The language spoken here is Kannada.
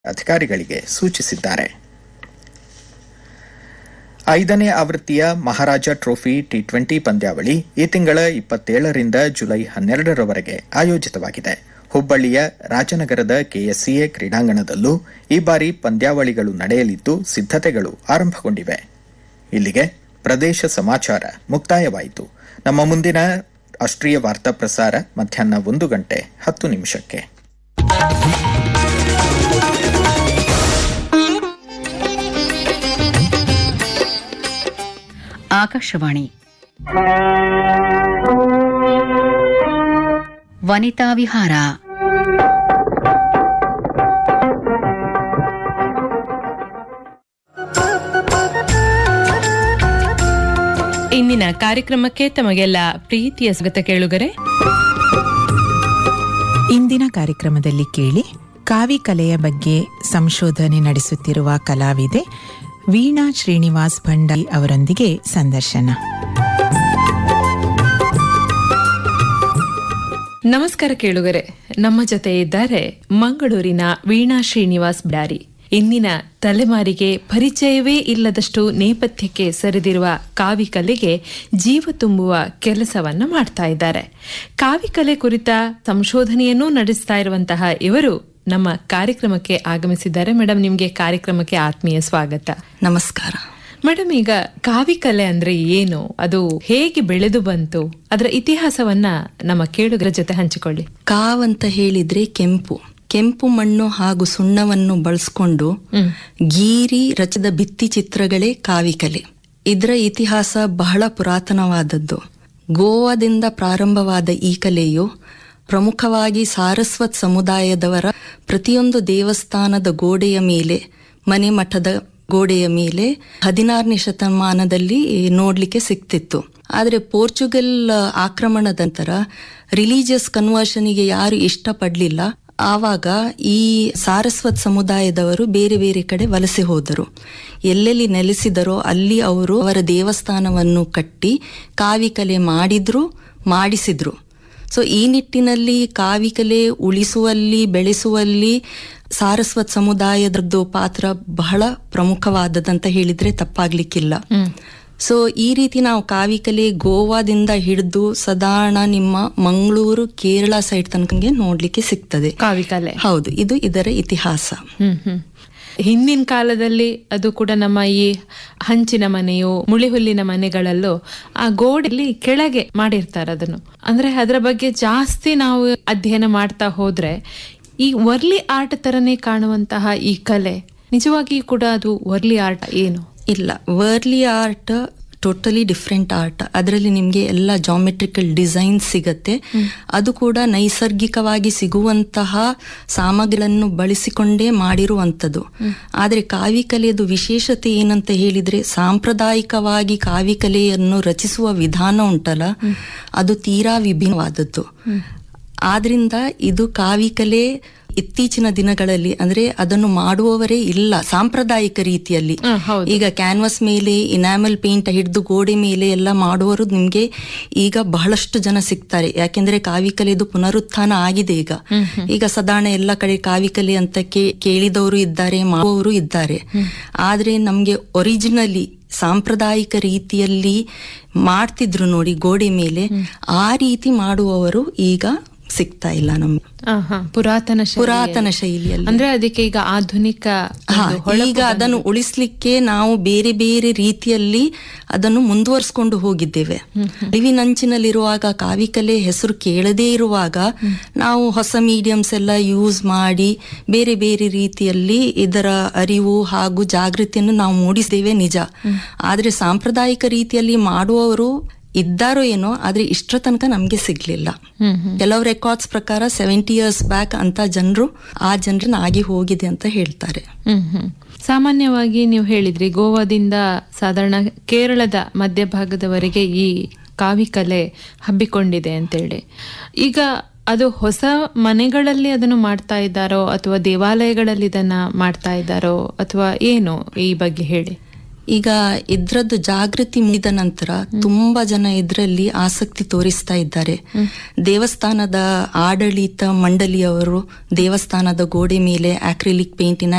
ಅಧಿಕಾರಿಗಳಿಗೆ ಸೂಚಿಸಿದ್ದಾರೆ ಐದನೇ ಆವೃತ್ತಿಯ ಮಹಾರಾಜ ಟ್ರೋಫಿ ಟಿ ಟ್ವೆಂಟಿ ಪಂದ್ಯಾವಳಿ ಈ ತಿಂಗಳ ಇಪ್ಪತ್ತೇಳರಿಂದ ಜುಲೈ ಹನ್ನೆರಡರವರೆಗೆ ಆಯೋಜಿತವಾಗಿದೆ ಹುಬ್ಬಳ್ಳಿಯ ರಾಜನಗರದ ಕೆಎಸ್ಸಿಎ ಕ್ರೀಡಾಂಗಣದಲ್ಲೂ ಈ ಬಾರಿ ಪಂದ್ಯಾವಳಿಗಳು ನಡೆಯಲಿದ್ದು ಸಿದ್ಧತೆಗಳು ಆರಂಭಗೊಂಡಿವೆ ಇಲ್ಲಿಗೆ ಪ್ರದೇಶ ಸಮಾಚಾರ ಮುಕ್ತಾಯವಾಯಿತು ನಮ್ಮ ಮುಂದಿನ ರಾಷ್ಟ್ರೀಯ ವಾರ್ತಾ ಪ್ರಸಾರ ಮಧ್ಯಾಹ್ನ ಒಂದು ಗಂಟೆ ಹತ್ತು ನಿಮಿಷಕ್ಕೆ ಆಕಾಶವಾಣಿ ವನಿತಾ ವಿಹಾರ ಇಂದಿನ ಕಾರ್ಯಕ್ರಮಕ್ಕೆ ತಮಗೆಲ್ಲ ಪ್ರೀತಿಯ ಸ್ವಾಗತ ಕೇಳುಗರೆ ಇಂದಿನ ಕಾರ್ಯಕ್ರಮದಲ್ಲಿ ಕೇಳಿ ಕಾವಿ ಕಲೆಯ ಬಗ್ಗೆ ಸಂಶೋಧನೆ ನಡೆಸುತ್ತಿರುವ ಕಲಾವಿದೆ ವೀಣಾ ಶ್ರೀನಿವಾಸ್ ಭಂಡಾರಿ ಅವರೊಂದಿಗೆ ಸಂದರ್ಶನ ನಮಸ್ಕಾರ ಕೇಳುಗರೆ ನಮ್ಮ ಜೊತೆ ಇದ್ದಾರೆ ಮಂಗಳೂರಿನ ವೀಣಾ ಶ್ರೀನಿವಾಸ್ ಬ್ಯಾರಿ ಇಂದಿನ ತಲೆಮಾರಿಗೆ ಪರಿಚಯವೇ ಇಲ್ಲದಷ್ಟು ನೇಪಥ್ಯಕ್ಕೆ ಸರಿದಿರುವ ಕಾವಿ ಕಲೆಗೆ ಜೀವ ತುಂಬುವ ಕೆಲಸವನ್ನ ಮಾಡ್ತಾ ಇದ್ದಾರೆ ಕಾವಿ ಕಲೆ ಕುರಿತ ಸಂಶೋಧನೆಯನ್ನೂ ನಡೆಸ್ತಾ ಇರುವಂತಹ ಇವರು ನಮ್ಮ ಕಾರ್ಯಕ್ರಮಕ್ಕೆ ಆಗಮಿಸಿದ್ದಾರೆ ಮೇಡಮ್ ನಿಮ್ಗೆ ಕಾರ್ಯಕ್ರಮಕ್ಕೆ ಆತ್ಮೀಯ ಸ್ವಾಗತ ನಮಸ್ಕಾರ ಮೇಡಮ್ ಈಗ ಕಾವಿ ಕಲೆ ಅಂದ್ರೆ ಏನು ಅದು ಹೇಗೆ ಬೆಳೆದು ಬಂತು ಅದರ ಇತಿಹಾಸವನ್ನ ನಮ್ಮ ಕೇಳುಗರ ಜೊತೆ ಹಂಚಿಕೊಳ್ಳಿ ಕಾವ್ ಅಂತ ಹೇಳಿದ್ರೆ ಕೆಂಪು ಕೆಂಪು ಮಣ್ಣು ಹಾಗೂ ಸುಣ್ಣವನ್ನು ಬಳಸ್ಕೊಂಡು ಗೀರಿ ರಚಿದ ಭಿತ್ತಿ ಚಿತ್ರಗಳೇ ಕಾವಿಕಲೆ ಇದರ ಇತಿಹಾಸ ಬಹಳ ಪುರಾತನವಾದದ್ದು ಗೋವಾದಿಂದ ಪ್ರಾರಂಭವಾದ ಈ ಕಲೆಯು ಪ್ರಮುಖವಾಗಿ ಸಾರಸ್ವತ್ ಸಮುದಾಯದವರ ಪ್ರತಿಯೊಂದು ದೇವಸ್ಥಾನದ ಗೋಡೆಯ ಮೇಲೆ ಮನೆ ಮಠದ ಗೋಡೆಯ ಮೇಲೆ ಹದಿನಾರನೇ ಶತಮಾನದಲ್ಲಿ ನೋಡ್ಲಿಕ್ಕೆ ಸಿಕ್ತಿತ್ತು ಆದರೆ ಪೋರ್ಚುಗಲ್ ಆಕ್ರಮಣದ ನಂತರ ರಿಲಿಜಿಯಸ್ ಕನ್ವರ್ಷನ್ಗೆ ಯಾರು ಇಷ್ಟಪಡ್ಲಿಲ್ಲ ಆವಾಗ ಈ ಸಾರಸ್ವತ್ ಸಮುದಾಯದವರು ಬೇರೆ ಬೇರೆ ಕಡೆ ವಲಸೆ ಹೋದರು ಎಲ್ಲೆಲ್ಲಿ ನೆಲೆಸಿದರೋ ಅಲ್ಲಿ ಅವರು ಅವರ ದೇವಸ್ಥಾನವನ್ನು ಕಟ್ಟಿ ಕಾವಿಕಲೆ ಮಾಡಿದ್ರು ಮಾಡಿಸಿದ್ರು ಸೊ ಈ ನಿಟ್ಟಿನಲ್ಲಿ ಕಾವಿಕಲೆ ಉಳಿಸುವಲ್ಲಿ ಬೆಳೆಸುವಲ್ಲಿ ಸಾರಸ್ವತ್ ಸಮುದಾಯದದ್ದು ಪಾತ್ರ ಬಹಳ ಪ್ರಮುಖವಾದದಂತ ಹೇಳಿದ್ರೆ ತಪ್ಪಾಗ್ಲಿಕ್ಕಿಲ್ಲ ಸೊ ಈ ರೀತಿ ನಾವು ಕಾವಿಕಲೆ ಗೋವಾದಿಂದ ಹಿಡಿದು ಸಾಧಾರಣ ನಿಮ್ಮ ಮಂಗಳೂರು ಕೇರಳ ಸೈಡ್ ತನಕ ನೋಡ್ಲಿಕ್ಕೆ ಸಿಗ್ತದೆ ಕಾವಿ ಕಲೆ ಹೌದು ಇದು ಇದರ ಇತಿಹಾಸ ಹ್ಮ್ ಹ್ಮ್ ಹಿಂದಿನ ಕಾಲದಲ್ಲಿ ಅದು ಕೂಡ ನಮ್ಮ ಈ ಹಂಚಿನ ಮನೆಯು ಮುಳಿಹುಲ್ಲಿನ ಮನೆಗಳಲ್ಲೂ ಆ ಗೋಡೆಯಲ್ಲಿ ಕೆಳಗೆ ಮಾಡಿರ್ತಾರೆ ಅದನ್ನು ಅಂದ್ರೆ ಅದರ ಬಗ್ಗೆ ಜಾಸ್ತಿ ನಾವು ಅಧ್ಯಯನ ಮಾಡ್ತಾ ಹೋದ್ರೆ ಈ ವರ್ಲಿ ಆರ್ಟ್ ತರನೇ ಕಾಣುವಂತಹ ಈ ಕಲೆ ನಿಜವಾಗಿಯೂ ಕೂಡ ಅದು ವರ್ಲಿ ಆರ್ಟ್ ಏನು ಇಲ್ಲ Warli art totally different art ಅದರಲ್ಲಿ ನಿಮಗೆ ಎಲ್ಲ ಜಾಮೆಟ್ರಿಕಲ್ ಡಿಸೈನ್ ಸಿಗತ್ತೆ ಅದು ಕೂಡ ನೈಸರ್ಗಿಕವಾಗಿ ಸಿಗುವಂತಹ ಸಾಮಗ್ರಿಗಳನ್ನು ಬಳಸಿಕೊಂಡೇ ಮಾಡಿರುವಂಥದ್ದು ಆದರೆ ಕಾವಿಕಲೆಯದು ವಿಶೇಷತೆ ಏನಂತ ಹೇಳಿದ್ರೆ ಸಾಂಪ್ರದಾಯಿಕವಾಗಿ ಕಾವಿಕಲೆಯನ್ನು ರಚಿಸುವ ವಿಧಾನ ಉಂಟಲ್ಲ ಅದು ತೀರಾ ವಿಭಿನ್ನವಾದದ್ದು ಆದ್ರಿಂದ ಇದು ಕಾವಿಕಲೆ ಇತ್ತೀಚಿನ ದಿನಗಳಲ್ಲಿ ಅಂದ್ರೆ ಅದನ್ನು ಮಾಡುವವರೇ ಇಲ್ಲ ಸಾಂಪ್ರದಾಯಿಕ ರೀತಿಯಲ್ಲಿ ಈಗ ಕ್ಯಾನ್ವಾಸ್ ಮೇಲೆ ಇನಾಮಲ್ ಪೇಂಟ್ ಹಿಡಿದು ಗೋಡೆ ಮೇಲೆ ಎಲ್ಲ ಮಾಡುವವರು ನಿಮ್ಗೆ ಈಗ ಬಹಳಷ್ಟು ಜನ ಸಿಗ್ತಾರೆ ಯಾಕೆಂದ್ರೆ ಕಾವಿಕಲೆದು ಪುನರುತ್ಥಾನ ಆಗಿದೆ ಈಗ ಈಗ ಸಾಧಾರಣ ಎಲ್ಲ ಕಡೆ ಕಾವಿಕಲೆ ಅಂತ ಕೇಳಿದವರು ಇದ್ದಾರೆ ಮಾಡುವವರು ಇದ್ದಾರೆ ಆದ್ರೆ ನಮ್ಗೆ ಒರಿಜಿನಲಿ ಸಾಂಪ್ರದಾಯಿಕ ರೀತಿಯಲ್ಲಿ ಮಾಡ್ತಿದ್ರು ನೋಡಿ ಗೋಡೆ ಮೇಲೆ ಆ ರೀತಿ ಮಾಡುವವರು ಈಗ ಸಿಗ್ತಾ ಇಲ್ಲ ನಮ್ಗೆ ಪುರಾತನ ಪುರಾತನ ಶೈಲಿಯಲ್ಲಿ ಅಂದ್ರೆ ಅದಕ್ಕೆ ಈಗ ಆಧುನಿಕ ಈಗ ಅದನ್ನು ಉಳಿಸ್ಲಿಕ್ಕೆ ನಾವು ಬೇರೆ ಬೇರೆ ರೀತಿಯಲ್ಲಿ ಅದನ್ನು ಮುಂದುವರಿಸಿಕೊಂಡು ಹೋಗಿದ್ದೇವೆ ಅಳಿವಿನಂಚಿನಲ್ಲಿರುವಾಗ ಕಾವಿಕಲೆ ಹೆಸರು ಕೇಳದೇ ಇರುವಾಗ ನಾವು ಹೊಸ ಮೀಡಿಯಮ್ಸ್ ಎಲ್ಲ ಯೂಸ್ ಮಾಡಿ ಬೇರೆ ಬೇರೆ ರೀತಿಯಲ್ಲಿ ಇದರ ಅರಿವು ಹಾಗೂ ಜಾಗೃತಿಯನ್ನು ನಾವು ಮೂಡಿಸಿದ್ದೇವೆ ನಿಜ ಆದ್ರೆ ಸಾಂಪ್ರದಾಯಿಕ ರೀತಿಯಲ್ಲಿ ಮಾಡುವವರು ಇದ್ದಾರೋ ಏನೋ ಆದ್ರೆ ಇಷ್ಟರ ತನಕ ನಮ್ಗೆ ಸಿಗ್ಲಿಲ್ಲ ಕೆಲವು ರೆಕಾರ್ಡ್ಸ್ ಪ್ರಕಾರ ಸೆವೆಂಟಿ ಇಯರ್ಸ್ ಬ್ಯಾಕ್ ಅಂತ ಜನರು ಆ ಜನರನ್ನ ಆಗಿ ಹೋಗಿದೆ ಅಂತ ಹೇಳ್ತಾರೆ ಸಾಮಾನ್ಯವಾಗಿ ನೀವು ಹೇಳಿದ್ರಿ ಗೋವಾದಿಂದ ಸಾಧಾರಣ ಕೇರಳದ ಮಧ್ಯಭಾಗದವರೆಗೆ ಈ ಕಾವಿ ಕಲೆ ಹಬ್ಬಿಕೊಂಡಿದೆ ಅಂತೇಳಿ ಈಗ ಅದು ಹೊಸ ಮನೆಗಳಲ್ಲಿ ಅದನ್ನು ಮಾಡ್ತಾ ಇದ್ದಾರೋ ಅಥವಾ ದೇವಾಲಯಗಳಲ್ಲಿ ಇದನ್ನ ಮಾಡ್ತಾ ಇದ್ದಾರೋ ಅಥವಾ ಏನು ಈ ಬಗ್ಗೆ ಹೇಳಿ ಈಗ ಇದ್ರದ್ದು ಜಾಗೃತಿ ಮುಗಿದ ನಂತರ ತುಂಬಾ ಜನ ಇದರಲ್ಲಿ ಆಸಕ್ತಿ ತೋರಿಸ್ತಾ ಇದ್ದಾರೆ ದೇವಸ್ಥಾನದ ಆಡಳಿತ ಮಂಡಳಿಯವರು ದೇವಸ್ಥಾನದ ಗೋಡೆ ಮೇಲೆ ಆಕ್ರಿಲಿಕ್ ಪೇಂಟಿನ